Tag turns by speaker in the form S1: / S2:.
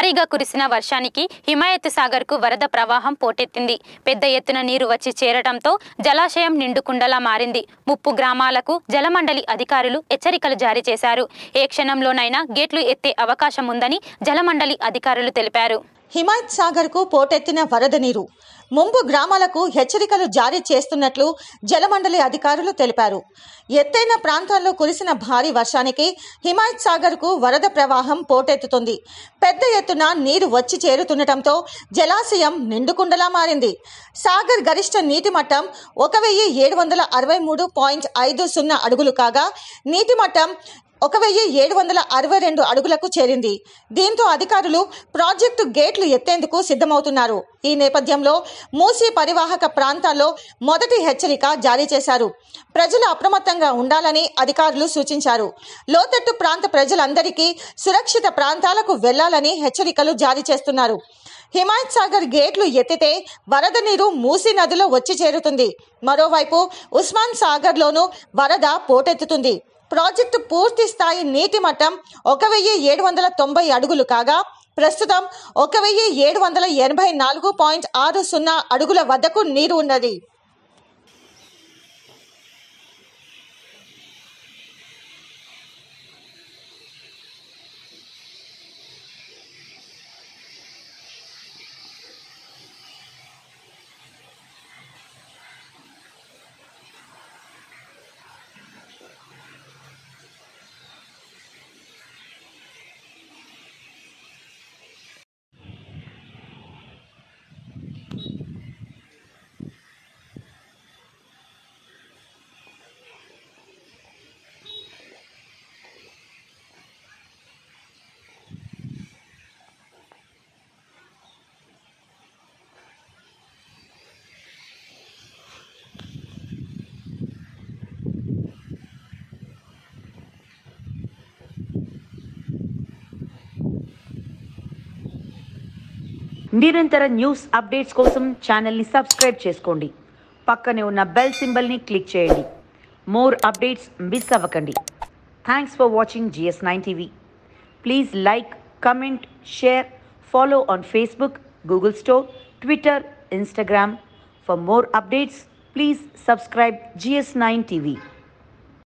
S1: భారీగా కురిసిన వర్షానికి హిమాయత్ సాగర్ కు వరద ప్రవాహం పోటెత్తింది పెద్ద ఎత్తున నీరు వచ్చి చేరడంతో జలాశయం నిండుకుండలా మారింది ముప్పు గ్రామాలకు జలమండలి అధికారులు హెచ్చరికలు జారీ చేశారు ఏ క్షణంలోనైనా గేట్లు ఎత్తే అవకాశం ఉందని జలమండలి అధికారులు తెలిపారు
S2: హిమాయత్ సాగర్ కు పోటెత్తిన వరద నీరు ముంపు గ్రామాలకు హెచ్చరికలు జారీ చేస్తున్నట్లు జలమండలి అధికారులు తెలిపారు ఎత్తైన ప్రాంతాల్లో కురిసిన భారీ వర్షానికి హిమాయత్ సాగర్ కు వరద ప్రవాహం పోటెత్తుతుంది పెద్ద ఎత్తున నీరు వచ్చి చేరుతుండటంతో జలాశయం నిండుకుండలా మారింది సాగర్ గరిష్ట నీటి మట్టం ఒక వెయ్యి ఏడు వందల అరవై మూడు పాయింట్ ఐదు సున్నా అడుగులు కాగా నీటి మట్టం ఒక వెయ్యి ఏడు వందల అరవై రెండు అడుగులకు చేరింది దీంతో అధికారులు ప్రాజెక్టు గేట్లు ఎత్తేందుకు సిద్ధమవుతున్నారు ఈ నేపథ్యంలో మూసీ పరివాహక ప్రాంతాల్లో మొదటి హెచ్చరిక జారీ చేశారు ప్రజలు అప్రమత్తంగా ఉండాలని అధికారులు సూచించారు లోతట్టు ప్రాంత ప్రజలందరికీ సురక్షిత ప్రాంతాలకు వెళ్లాలని హెచ్చరికలు జారీ చేస్తున్నారు హిమాయత్ సాగర్ గేట్లు ఎత్తితే వరద నీరు మూసీ నదిలో వచ్చి చేరుతుంది మరోవైపు ఉస్మాన్ సాగర్లోనూ వరద పోటెత్తుతుంది ప్రాజెక్టు పూర్తి స్థాయి నీటి మట్టం ఒక వెయ్యి ఏడు వందల తొంభై అడుగులు కాగా ప్రస్తుతం ఒక వెయ్యి ఏడు వందల ఎనభై నాలుగు పాయింట్ ఆరు సున్నా అడుగుల వద్దకు నీరు ఉన్నది
S3: నిరంతర న్యూస్ అప్డేట్స్ కోసం ఛానల్ని సబ్స్క్రైబ్ చేసుకోండి పక్కనే ఉన్న బెల్ సింబల్ని క్లిక్ చేయండి మోర్ అప్డేట్స్ మిస్ అవ్వకండి thanks for watching GS nine TV please like comment share follow on Facebook Google store Twitter Instagram for more updates please subscribe GS nine TV